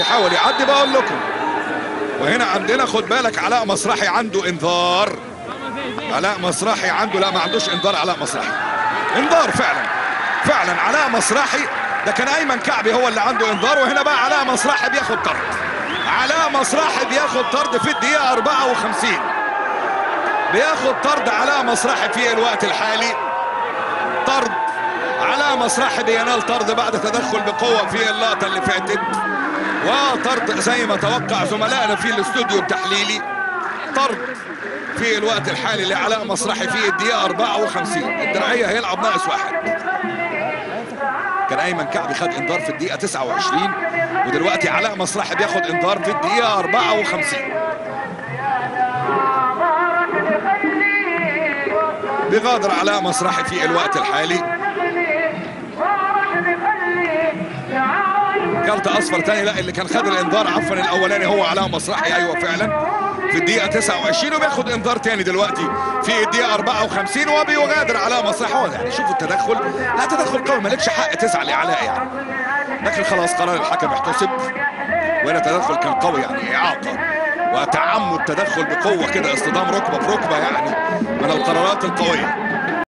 بيحاول يعدي بقول لكم وهنا عندنا خد بالك علاء مسرحي عنده انذار علاء مسرحي عنده لا ما عندوش انذار علاء مسرحي انذار فعلا فعلا علاء مسرحي ده كان ايمن كعبي هو اللي عنده انذار وهنا بقى علاء مسرحي بياخد طرد علاء مسرحي بياخد طرد في الدقيقة 54 بياخد طرد علاء مسرحي في الوقت الحالي طرد علاء مسرحي بينال طرد بعد تدخل بقوة في اللقطة اللي فاتت وطرد زي ما توقع زملائنا في الاستوديو التحليلي طرد في الوقت الحالي لعلاء مسرحي في الدقيقة 54 الدرعية هيلعب ناقص واحد كان ايمن كعبي خد انذار في الدقيقة 29 ودلوقتي علاء مسرحي بياخد انذار في الدقيقة 54 بيغادر علاء مسرحي في الوقت الحالي كارت اصفر تاني لا اللي كان خد الانذار عفوا الاولاني هو علاء مسرحي ايوه فعلا في الدقيقة 29 وبياخد انذار تاني دلوقتي في الدقيقة 54 وبيغادر علاء مسرحي هو يعني شوفوا التدخل لا تدخل قوي مالكش حق تزعل يا علاء يعني لكن خلاص قرار الحكم احتسب وهنا تدخل كان قوي يعني اعاقة وتعمد تدخل بقوة كده اصطدام ركبة بركبة يعني من القرارات القوية